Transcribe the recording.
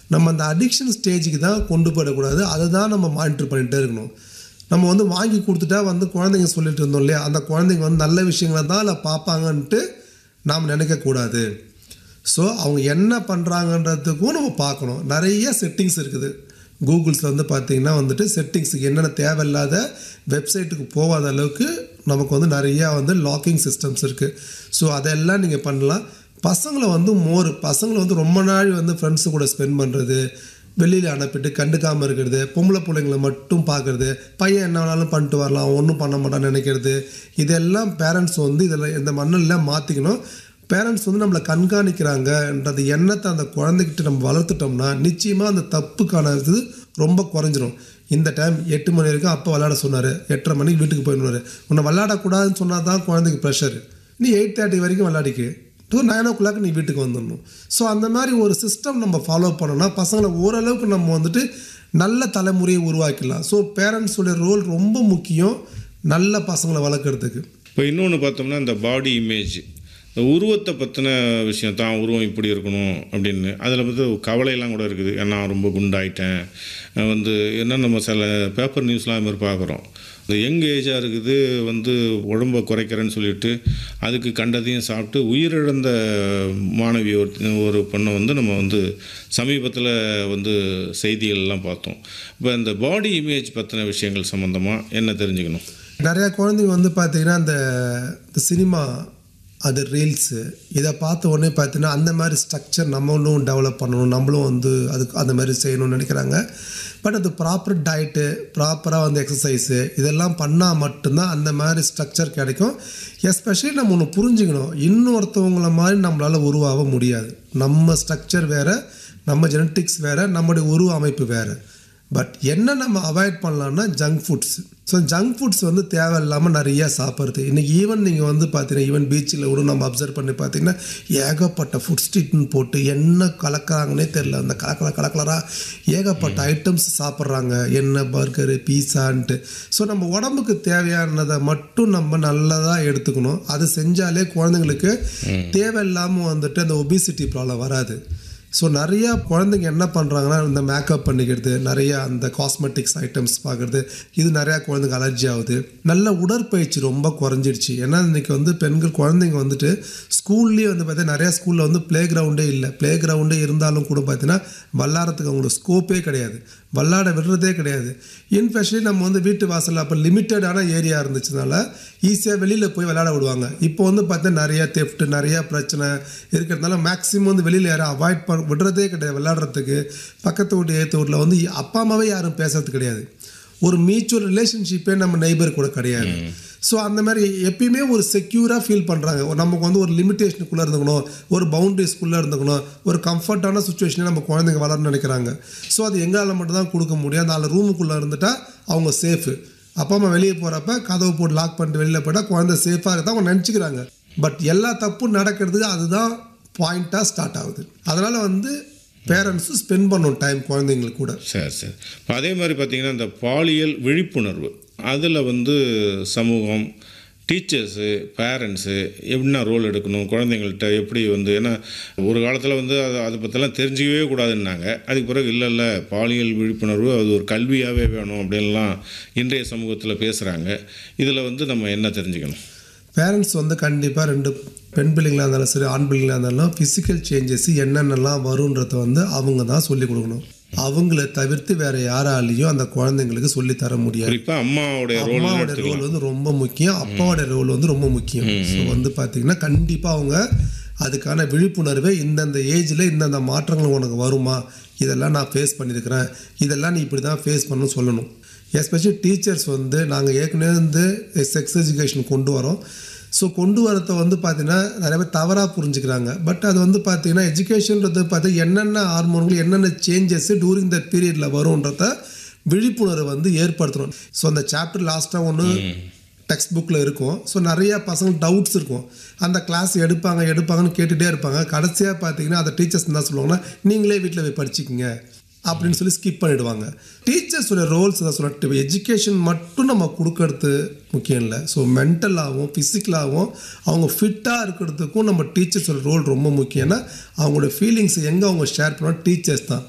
நம்ம அந்த அடிக்ஷன் ஸ்டேஜுக்கு தான் கொண்டு போயிடக்கூடாது அதை தான் நம்ம மானிட்டர் பண்ணிகிட்டே இருக்கணும் நம்ம வந்து வாங்கி கொடுத்துட்டா வந்து குழந்தைங்க சொல்லிட்டு இருந்தோம் இல்லையா அந்த குழந்தைங்க வந்து நல்ல விஷயங்களை தான் அதில் பார்ப்பாங்கன்ட்டு நாம் நினைக்கக்கூடாது ஸோ அவங்க என்ன பண்ணுறாங்கன்றதுக்கும் நம்ம பார்க்கணும் நிறைய செட்டிங்ஸ் இருக்குது கூகுள்ஸில் வந்து பார்த்தீங்கன்னா வந்துட்டு செட்டிங்ஸுக்கு என்னென்ன தேவையில்லாத வெப்சைட்டுக்கு போகாத அளவுக்கு நமக்கு வந்து நிறையா வந்து லாக்கிங் சிஸ்டம்ஸ் இருக்குது ஸோ அதெல்லாம் நீங்கள் பண்ணலாம் பசங்களை வந்து மோர் பசங்களை வந்து ரொம்ப நாள் வந்து ஃப்ரெண்ட்ஸு கூட ஸ்பெண்ட் பண்ணுறது வெளியில் அனுப்பிட்டு கண்டுக்காமல் இருக்கிறது பொம்பளை பிள்ளைங்களை மட்டும் பார்க்குறது பையன் என்ன வேணாலும் பண்ணிட்டு வரலாம் ஒன்றும் பண்ண மாட்டான்னு நினைக்கிறது இதெல்லாம் பேரண்ட்ஸ் வந்து இதில் இந்த மண்ணில் மாற்றிக்கணும் பேரண்ட்ஸ் வந்து நம்மளை கண்காணிக்கிறாங்கன்றது எண்ணத்தை அந்த குழந்தைகிட்ட நம்ம வளர்த்துட்டோம்னா நிச்சயமாக அந்த தப்புக்கான இது ரொம்ப குறைஞ்சிரும் இந்த டைம் எட்டு மணி வரைக்கும் அப்போ விளையாட சொன்னார் எட்டரை மணிக்கு வீட்டுக்கு போயிடுவார் உன்னை விளையாடக்கூடாதுன்னு சொன்னால் தான் குழந்தைக்கு ப்ரெஷர் நீ எயிட் தேர்ட்டி வரைக்கும் விளையாடிக்கு டூ நைன் ஓ கிளாக் நீ வீட்டுக்கு வந்துடணும் ஸோ அந்த மாதிரி ஒரு சிஸ்டம் நம்ம ஃபாலோ பண்ணோம்னா பசங்களை ஓரளவுக்கு நம்ம வந்துட்டு நல்ல தலைமுறையை உருவாக்கிடலாம் ஸோ பேரண்ட்ஸோட ரோல் ரொம்ப முக்கியம் நல்ல பசங்களை வளர்க்குறதுக்கு இப்போ இன்னொன்று பார்த்தோம்னா இந்த பாடி இமேஜ் இந்த உருவத்தை பற்றின விஷயம் தான் உருவம் இப்படி இருக்கணும் அப்படின்னு அதில் வந்து கவலையெல்லாம் கூட இருக்குது ஏன்னா ரொம்ப குண்டாயிட்டேன் அஹ் வந்து என்ன நம்ம சில பேப்பர் நியூஸ்லாம் மாதிரி பார்க்குறோம் இந்த யங் ஏஜாக இருக்குது வந்து உடம்பை குறைக்கிறேன்னு சொல்லிட்டு அதுக்கு கண்டதையும் சாப்பிட்டு உயிரிழந்த மாணவி ஒரு ஒரு பொண்ணை வந்து நம்ம வந்து சமீபத்தில் வந்து செய்திகள்லாம் பார்த்தோம் இப்போ இந்த பாடி இமேஜ் பற்றின விஷயங்கள் சம்மந்தமாக என்ன தெரிஞ்சுக்கணும் நிறையா குழந்தைங்க வந்து பார்த்தீங்கன்னா அந்த இந்த சினிமா அது ரீல்ஸு இதை பார்த்த உடனே பார்த்தீங்கன்னா அந்த மாதிரி ஸ்ட்ரக்சர் நம்மளும் டெவலப் பண்ணணும் நம்மளும் வந்து அதுக்கு அந்த மாதிரி செய்யணும்னு நினைக்கிறாங்க பட் அது ப்ராப்பர் டயட்டு ப்ராப்பராக வந்து எக்ஸசைஸு இதெல்லாம் பண்ணால் மட்டும்தான் அந்த மாதிரி ஸ்ட்ரக்சர் கிடைக்கும் எஸ்பெஷலி நம்ம ஒன்று புரிஞ்சுக்கணும் இன்னொருத்தவங்கள மாதிரி நம்மளால் உருவாக முடியாது நம்ம ஸ்ட்ரக்சர் வேறு நம்ம ஜெனட்டிக்ஸ் வேறு நம்முடைய உருவ அமைப்பு வேறு பட் என்ன நம்ம அவாய்ட் பண்ணலாம்னா junk foods so junk foods வந்து தேவையில்லாமல் நிறையா சாப்பிட்றது இன்றைக்கி ஈவன் நீங்கள் வந்து பார்த்தீங்கன்னா ஈவன் பீச்சில் கூட நம்ம அப்சர்வ் பண்ணி பார்த்தீங்கன்னா ஏகப்பட்ட ஃபுட் ஸ்ட்ரீட்னு போட்டு என்ன கலக்கிறாங்கன்னே தெரில அந்த கலக்கல கலக்கலராக ஏகப்பட்ட ஐட்டம்ஸ் சாப்பிட்றாங்க என்ன பர்கரு பீஸான்ட்டு ஸோ நம்ம உடம்புக்கு தேவையானதை மட்டும் நம்ம நல்லதாக எடுத்துக்கணும் அது செஞ்சாலே குழந்தைங்களுக்கு தேவையில்லாமல் வந்துட்டு அந்த ஒபிசிட்டி ப்ராப்ளம் வராது ஸோ நிறையா குழந்தைங்க என்ன பண்ணுறாங்கன்னா இந்த மேக்கப் பண்ணிக்கிறது நிறையா அந்த காஸ்மெட்டிக்ஸ் ஐட்டம்ஸ் பார்க்குறது இது நிறையா குழந்தைங்க அலர்ஜி ஆகுது நல்ல உடற்பயிற்சி ரொம்ப குறைஞ்சிடுச்சு ஏன்னா இன்றைக்கி வந்து பெண்கள் குழந்தைங்க வந்துட்டு ஸ்கூல்லேயே வந்து பார்த்தீங்கன்னா நிறையா ஸ்கூலில் வந்து ப்ளே கிரவுண்டே இல்லை ப்ளே கிரவுண்டே இருந்தாலும் கூட பார்த்தீங்கன்னா விளாட்றதுக்கு அவங்களுக்கு ஸ்கோப்பே கிடையாது விளாட விடுறதே கிடையாது இன்ஃபெக்ஷன் நம்ம வந்து வீட்டு வாசலில் அப்போ லிமிட்டடான ஏரியா இருந்துச்சுனால ஈஸியாக வெளியில் போய் விளையாட விடுவாங்க இப்போ வந்து பார்த்தா நிறையா தெஃப்ட் நிறையா பிரச்சனை இருக்கிறதுனால மேக்ஸிமம் வந்து வெளியில் யாரும் அவாய்ட் பண்ண விடுறதே கிடையாது விளையாடுறதுக்கு பக்கத்து வீட்டு ஏற்ற வீட்டில் வந்து அப்பா அம்மாவே யாரும் பேசுறது கிடையாது ஒரு மியூச்சுவல் ரிலேஷன்ஷிப்பே நம்ம நெய்பர் கூட கிடையாது ஸோ அந்த மாதிரி எப்பயுமே ஒரு செக்யூராக ஃபீல் பண்ணுறாங்க நமக்கு வந்து ஒரு லிமிட்டேஷனுக்குள்ளே இருந்துக்கணும் ஒரு பவுண்டரிஸ்குள்ளே இருந்துக்கணும் ஒரு கம்ஃபர்ட்டான சுச்சுவேஷனில் நம்ம குழந்தைங்க வளரணும்னு நினைக்கிறாங்க ஸோ அது எங்களால் மட்டும் தான் கொடுக்க முடியும் நாலு ரூமுக்குள்ளே இருந்துட்டா அவங்க சேஃபு அப்பா அம்மா வெளியே போகிறப்ப கதவை போட்டு லாக் பண்ணிட்டு வெளியில் போயிட்டா குழந்தை சேஃபாக இருக்கதான் அவங்க நினச்சிக்கிறாங்க பட் எல்லா தப்பும் நடக்கிறதுக்கு அதுதான் பாயிண்ட்டாக ஸ்டார்ட் ஆகுது அதனால் வந்து பேரண்ட்ஸும் ஸ்பெண்ட் பண்ணும் டைம் குழந்தைங்களுக்கு கூட சரி சரி இப்போ அதே மாதிரி பார்த்திங்கன்னா இந்த பாலியல் விழிப்புணர்வு அதில் வந்து சமூகம் டீச்சர்ஸு பேரண்ட்ஸு என்ன ரோல் எடுக்கணும் குழந்தைங்கள்ட்ட எப்படி வந்து ஏன்னா ஒரு காலத்தில் வந்து அதை அதை பற்றிலாம் தெரிஞ்சிக்கவே கூடாதுன்னாங்க அதுக்கு பிறகு இல்லை இல்லை பாலியல் விழிப்புணர்வு அது ஒரு கல்வியாகவே வேணும் அப்படின்லாம் இன்றைய சமூகத்தில் பேசுகிறாங்க இதில் வந்து நம்ம என்ன தெரிஞ்சுக்கணும் பேரண்ட்ஸ் வந்து கண்டிப்பாக ரெண்டு பெண் பிள்ளைங்களாக இருந்தாலும் சரி ஆண் பிள்ளைங்களாக இருந்தாலும் ஃபிசிக்கல் சேஞ்சஸ் என்னென்னலாம் வருன்றத வந்து அவங்க தான் சொல்லிக் கொடுக்கணும் அவங்கள தவிர்த்து வேற யாராலையும் அந்த குழந்தைங்களுக்கு சொல்லி தர முடியாது குறிப்பாக அம்மாவுடைய ரோல் அம்மாவோட எடுத்துக்கலாம் ரோல் வந்து ரொம்ப முக்கியம் அப்பாவோட ரோல் வந்து ரொம்ப முக்கியம் ஸோ வந்து பார்த்தீங்கன்னா கண்டிப்பாக அவங்க அதுக்கான விழிப்புணர்வை இந்தந்த ஏஜில் இந்தந்த மாற்றங்கள் உனக்கு வருமா இதெல்லாம் நான் ஃபேஸ் பண்ணியிருக்கிறேன் இதெல்லாம் நீ இப்படி தான் ஃபேஸ் பண்ணணும்னு சொல்லணும் எஸ்பெஷலி டீச்சர்ஸ் வந்து நாங்கள் ஏற்கனவே வந்து செக்ஸ் எஜுகேஷன் கொண்டு வரோம் ஸோ கொண்டு வரதை வந்து பார்த்தீங்கன்னா நிறைய பேர் தவறாக புரிஞ்சுக்கிறாங்க பட் அது வந்து பார்த்தீங்கன்னா எஜுகேஷன்றது பார்த்து என்னென்ன ஹார்மோன்கள் என்னென்ன சேஞ்சஸ் டூரிங் த பீரியடில் வரும்ன்றத விழிப்புணர்வை வந்து ஏற்படுத்தணும் ஸோ அந்த சாப்டர் லாஸ்ட்டாக ஒன்று டெக்ஸ்ட் புக்கில் இருக்கும் ஸோ நிறையா பசங்க டவுட்ஸ் இருக்கும் அந்த கிளாஸ் எடுப்பாங்க எடுப்பாங்கன்னு கேட்டுகிட்டே இருப்பாங்க கடைசியாக பார்த்தீங்கன்னா அந்த டீச்சர்ஸ் என்ன சொல்லுவாங்கன்னா நீங்களே வீட்டில் போய் படிச்சுக்கிங்க அப்படின்னு சொல்லி ஸ்கிப் பண்ணிடுவாங்க டீச்சர்ஸோட ரோல்ஸ் தான் சொல்லிட்டு எஜுகேஷன் மட்டும் நம்ம கொடுக்கறது முக்கியம் இல்லை ஸோ மென்டலாகவும் ஃபிசிக்கலாகவும் அவங்க ஃபிட்டாக இருக்கிறதுக்கும் நம்ம டீச்சர்ஸோட ரோல் ரொம்ப முக்கியம் ஏன்னா அவங்களோட ஃபீலிங்ஸ் எங்கே அவங்க ஷேர் பண்ணால் டீச்சர்ஸ் தான்